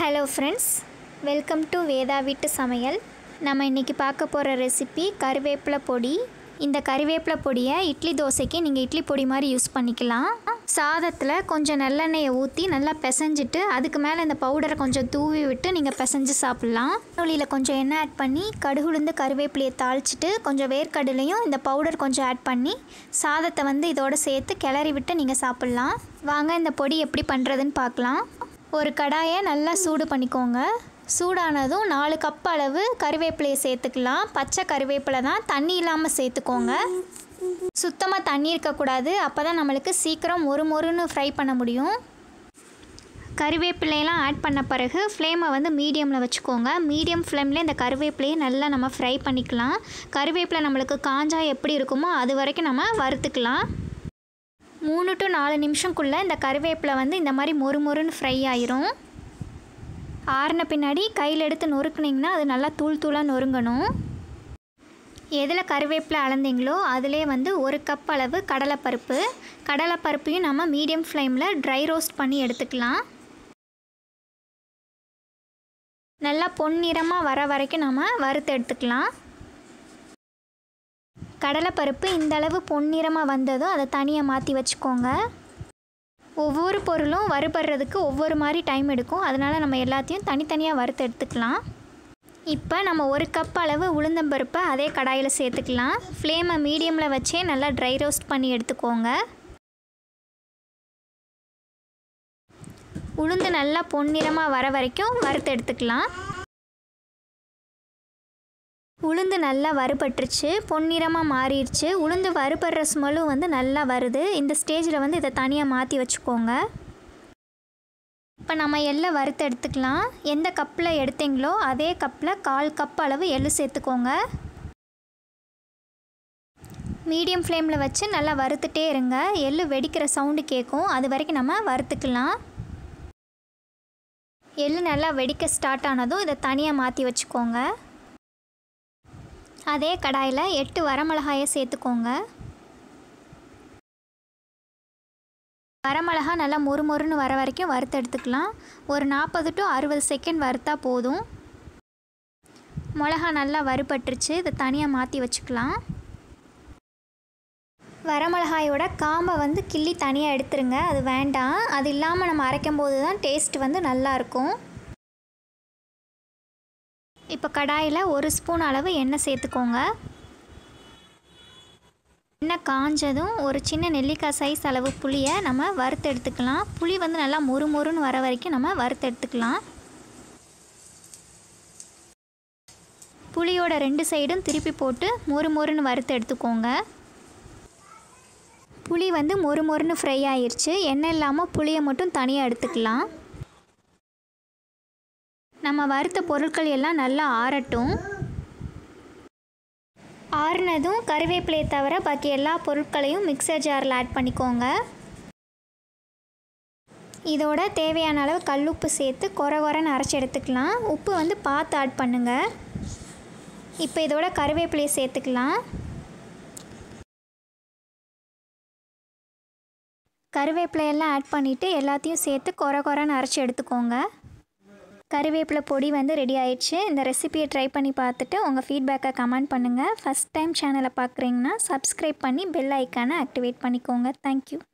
hello friends welcome to Vedha வீட்டு சமையல் நம்ம இன்றைக்கி பார்க்க போகிற ரெசிபி கருவேப்பிலை பொடி இந்த கருவேப்பிலை பொடியை இட்லி தோசைக்கு நீங்கள் இட்லி பொடி மாதிரி யூஸ் பண்ணிக்கலாம் சாதத்தில் கொஞ்சம் நல்லெண்ணெயை ஊற்றி நல்லா பிசைஞ்சிட்டு அதுக்கு மேலே இந்த பவுடரை கொஞ்சம் தூவி விட்டு நீங்கள் பிசைஞ்சு சாப்பிட்லாம் நொழியில் கொஞ்சம் எண்ணெய் ஆட் பண்ணி கடுகுளுந்து கருவேப்பிலையை தாளிச்சிட்டு கொஞ்சம் வேர்க்கடலையும் இந்த பவுடர் கொஞ்சம் ஆட் பண்ணி சாதத்தை வந்து இதோட சேர்த்து கிளறி விட்டு நீங்கள் சாப்பிட்லாம் வாங்க இந்த பொடி எப்படி பண்ணுறதுன்னு பார்க்கலாம் ஒரு கடாயை நல்லா சூடு பண்ணிக்கோங்க சூடானதும் நாலு கப் அளவு கருவேப்பிலையை சேர்த்துக்கலாம் பச்சை கருவேப்பிலை தான் தண்ணி இல்லாமல் சேர்த்துக்கோங்க சுத்தமாக தண்ணி இருக்கக்கூடாது அப்போ தான் நம்மளுக்கு சீக்கிரம் மொறு மொறுன்னு ஃப்ரை பண்ண முடியும் கருவேப்பிலையெல்லாம் ஆட் பண்ண பிறகு ஃப்ளேமை வந்து மீடியமில் வச்சுக்கோங்க மீடியம் ஃப்ளேமில் இந்த கருவேப்பிலையை நல்லா நம்ம ஃப்ரை பண்ணிக்கலாம் கருவேப்பிலை நம்மளுக்கு காஞ்சா எப்படி இருக்குமோ அது வரைக்கும் நம்ம வறுத்துக்கலாம் மூணு டு நாலு நிமிஷம்குள்ளே இந்த கருவேப்பிலை வந்து இந்த மாதிரி மொறு மொறுன்னு ஃப்ரை ஆயிரும் ஆறின பின்னாடி கையில் எடுத்து நொறுக்குனிங்கன்னா அது நல்லா தூள் தூளாக நொறுங்கணும் எதில் கருவேப்பிலை அளந்தீங்களோ அதிலே வந்து ஒரு கப் அளவு கடலைப்பருப்பு கடலைப்பருப்பையும் நம்ம மீடியம் ஃப்ளேமில் ட்ரை ரோஸ்ட் பண்ணி எடுத்துக்கலாம் நல்லா பொன்னிறமாக வர வரைக்கும் நம்ம வறுத்து எடுத்துக்கலாம் கடலைப்பருப்பு இந்த அளவு பொன்னிறமாக வந்ததும் அதை தனியாக மாற்றி வச்சுக்கோங்க ஒவ்வொரு பொருளும் வறுபடுறதுக்கு ஒவ்வொரு மாதிரி டைம் எடுக்கும் அதனால் நம்ம எல்லாத்தையும் தனித்தனியாக வறுத்து எடுத்துக்கலாம் இப்போ நம்ம ஒரு கப் அளவு உளுந்தம்பருப்பை அதே கடாயில் சேர்த்துக்கலாம் ஃப்ளேமை மீடியமில் வச்சே நல்லா ட்ரை ரோஸ்ட் பண்ணி எடுத்துக்கோங்க உளுந்து நல்லா பொன்னிறமாக வர வரைக்கும் வறுத்து எடுத்துக்கலாம் உளுந்து நல்லா வறுபட்டுருச்சு பொன்னிறமாக மாறிடுச்சு உளுந்து வறுபடுற ஸ்மெல்லும் வந்து நல்லா வருது இந்த ஸ்டேஜில் வந்து இதை தனியாக மாற்றி வச்சுக்கோங்க இப்போ நம்ம எள்ளை வறுத்து எடுத்துக்கலாம் எந்த கப்பில் எடுத்தீங்களோ அதே கப்பில் கால் கப் அளவு எள்ளு சேர்த்துக்கோங்க மீடியம் ஃப்ளேமில் வச்சு நல்லா வறுத்துட்டே இருங்க எள்ளு வெடிக்கிற சவுண்டு கேட்கும் அது வரைக்கும் நம்ம வறுத்துக்கலாம் எள்ளு நல்லா வெடிக்க ஸ்டார்ட் ஆனதும் இதை தனியாக மாற்றி வச்சுக்கோங்க அதே கடாயில் எட்டு வரமிளகாயை சேர்த்துக்கோங்க வரமிளகா நல்லா மொறுமொறுன்னு வர வரைக்கும் வறுத்து எடுத்துக்கலாம் ஒரு நாற்பது டு அறுபது செகண்ட் வறுத்தா போதும் மிளகா நல்லா வறுபட்டுருச்சு இதை தனியாக மாற்றி வச்சுக்கலாம் வரமிளகாயோட காம்பை வந்து கிள்ளி தனியாக எடுத்துருங்க அது வேண்டாம் அது இல்லாமல் நம்ம அரைக்கும் போது தான் டேஸ்ட் வந்து நல்லாயிருக்கும் இப்போ கடாயில் ஒரு ஸ்பூன் அளவு எண்ணெய் சேர்த்துக்கோங்க எண்ணெய் காஞ்சதும் ஒரு சின்ன நெல்லிக்காய் சைஸ் அளவு புளியை நம்ம வறுத்து எடுத்துக்கலாம் புளி வந்து நல்லா மொறு மொறுன்னு வர வரைக்கும் நம்ம வறுத்து எடுத்துக்கலாம் புளியோட ரெண்டு சைடும் திருப்பி போட்டு மொறு மொறுன்னு வறுத்து எடுத்துக்கோங்க புளி வந்து மொறு மொறுன்னு ஃப்ரை ஆயிடுச்சு எண்ணெய் இல்லாமல் புளியை மட்டும் தனியாக எடுத்துக்கலாம் நம்ம வறுத்த பொருட்கள் எல்லாம் நல்லா ஆறட்டும் ஆறுனதும் கருவேப்பிலையை தவிர பாக்கி எல்லா பொருட்களையும் மிக்சர் ஜாரில் ஆட் பண்ணிக்கோங்க இதோட தேவையான அளவு கல்லுப்பு சேர்த்து கொர கொரன்னு அரைச்சி எடுத்துக்கலாம் உப்பு வந்து பார்த்து ஆட் பண்ணுங்கள் இப்போ இதோட கருவேப்பிலையை சேர்த்துக்கலாம் கருவேப்பிலையெல்லாம் ஆட் பண்ணிவிட்டு எல்லாத்தையும் சேர்த்து கொர கொரன்னு அரைச்சி எடுத்துக்கோங்க கருவேப்பிலை பொடி வந்து ரெடி ஆயிடுச்சு இந்த ரெசிபியை ட்ரை பண்ணி பார்த்துட்டு உங்கள் ஃபீட்பேக்கை கமெண்ட் பண்ணுங்கள் ஃபஸ்ட் டைம் சேனலை பார்க்குறீங்கன்னா சப்ஸ்கிரைப் பண்ணி பெல் ஐக்கானை ஆக்டிவேட் பண்ணிக்கோங்க தேங்க்யூ